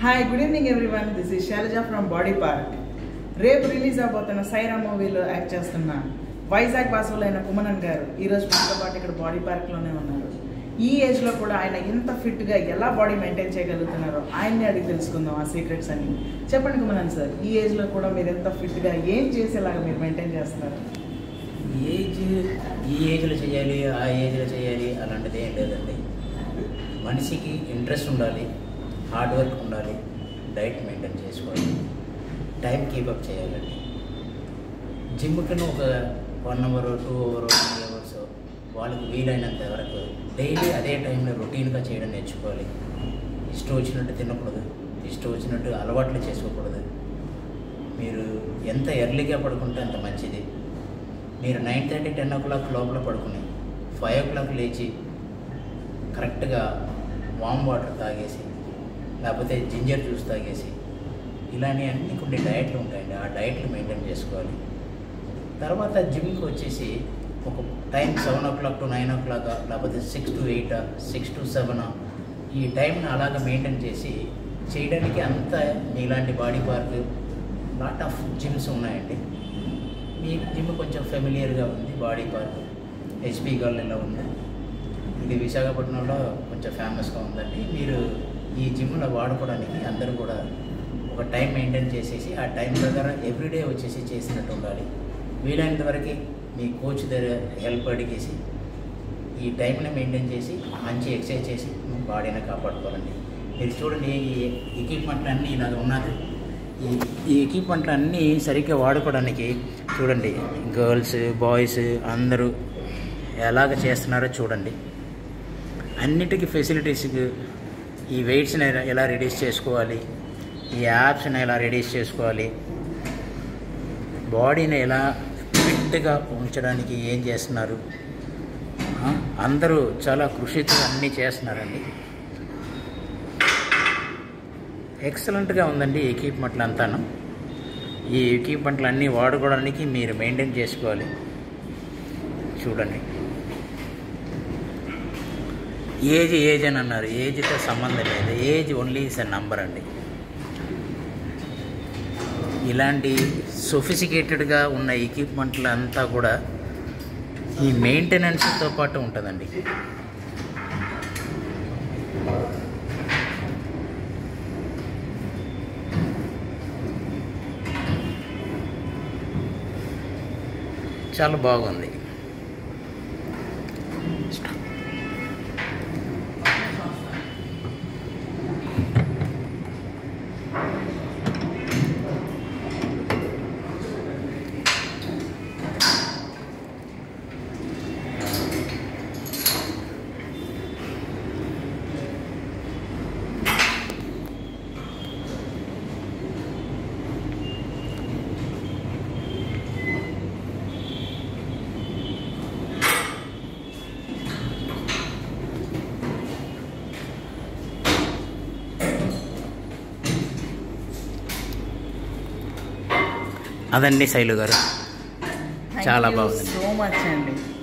Hi good evening everyone this is Sailaja from body park రేపు release అవబోతున్న సైరా మూవీలో act చేస్తున్న వైజాగ్ వాసులు అయిన కుమనన్ గారు ఈరోజు మనతో పాటు ఇక్కడ బాడీ పార్క్లోనే ఉన్నారు ఈ ఏజ్లో కూడా ఆయన ఇంత ఫిట్గా ఎలా బాడీ మెయింటైన్ చేయగలుగుతున్నారో ఆయన్ని అడిగి తెలుసుకుందాం ఆ సీక్రెట్స్ అన్ని చెప్పండి కుమనన్ సార్ ఈ ఏజ్లో కూడా మీరు ఎంత ఫిట్గా ఏం చేసేలాగా మీరు మెయింటైన్ చేస్తున్నారు ఏజ్ ఈ ఏజ్లో చేయాలి ఆ ఏజ్లో చేయాలి అలాంటిది ఏం లేదండి మనిషికి ఇంట్రెస్ట్ ఉండాలి హార్డ్ వర్క్ ఉండాలి డైట్ మెయింటైన్ చేసుకోవాలి టైం కీపప్ చేయాలండి జిమ్కి ఒక one hour two hour three hours వాళ్ళకి వీలైనంత వరకు డైలీ అదే టైంలో రొటీన్గా చేయడం నేర్చుకోవాలి ఇష్టం వచ్చినట్టు తినకూడదు ఇష్టం వచ్చినట్టు అలవాట్లు చేసుకోకూడదు మీరు ఎంత ఎర్లీగా పడుకుంటే అంత మంచిది మీరు nine thirty ten o'clock లోపల పడుకుని ఫైవ్ ఓ క్లాక్ లేచి కరెక్ట్గా వామ్ వాటర్ తాగేసి లేకపోతే జింజర్ జ్యూస్ తాగేసి ఇలాంటి అన్ని కొన్ని డయట్లు ఉంటాయండి ఆ డయట్లు మెయింటైన్ చేసుకోవాలి తర్వాత జిమ్కి వచ్చేసి ఒక time seven o'clock to nine o'clock లేకపోతే six to eight six to seven ఈ టైంని అలాగ మెయింటైన్ చేసి చేయడానికి అంత మీలాంటి body park lot of gyms ఉన్నాయండి మీ జిమ్ కొంచెం ఫెమిలియర్గా ఉంది బాడీ పార్క్ హెచ్పి గార్డెన్లో ఉంది ఇది విశాఖపట్నంలో కొంచెం ఫేమస్గా ఉందండి మీరు ఈ జిమ్లో వాడుకోవడానికి అందరూ కూడా ఒక టైం మెయింటైన్ చేసేసి ఆ టైం ప్రకారం ఎవ్రీడే వచ్చేసి చేసినట్టు ఉండాలి వీలైనంత వరకు మీ కోచ్ దగ్గర హెల్ప్ అడిగేసి ఈ టైంని మెయింటైన్ చేసి మంచి ఎక్సర్సైజ్ చేసి మీ బాడీని కాపాడుకోవాలండి మీరు చూడండి ఈ ఎక్విప్మెంట్లు అన్నీ ఇలాగ ఉన్నది ఈ ఈ ఎక్విప్మెంట్లు అన్నీ సరిగ్గా వాడుకోవడానికి చూడండి గర్ల్స్ బాయ్స్ అందరూ ఎలాగ చేస్తున్నారో చూడండి అన్నిటికీ ఫెసిలిటీస్ ఈ వెయిట్స్ని ఎలా- ఎలా రెడ్యూస్ చేసుకోవాలి ఈ యాప్స్ని ఎలా రెడ్యూస్ చేసుకోవాలి బాడీని ఎలా ఫిట్గా ఉంచడానికి ఏం చేస్తున్నారు ఆ, అందరూ చాలా కృషితో అన్నీ చేస్తున్నారండి ఎక్సలెంట్గా ఉందండి ఈ ఎక్విప్మెంట్లు అంతాను ఈ ఎక్విప్మెంట్లు అన్నీ వాడుకోవడానికి మీరు మెయింటైన్ చేసుకోవాలి చూడండి ఏజ్ ఏజ్ అని అన్నారు ఏజ్తో సంబంధం లేదు age only is a number అండి ఇలాంటి సొఫిసికేటెడ్గా ఉన్న ఎక్విప్మెంట్లు అంతా కూడా ఈ మెయింటెనెన్స్తో పాటు ఉంటుందండి చాలా బాగుంది అదండి శైలు గారు చాలా బాగుంది. సో మచ్ అండి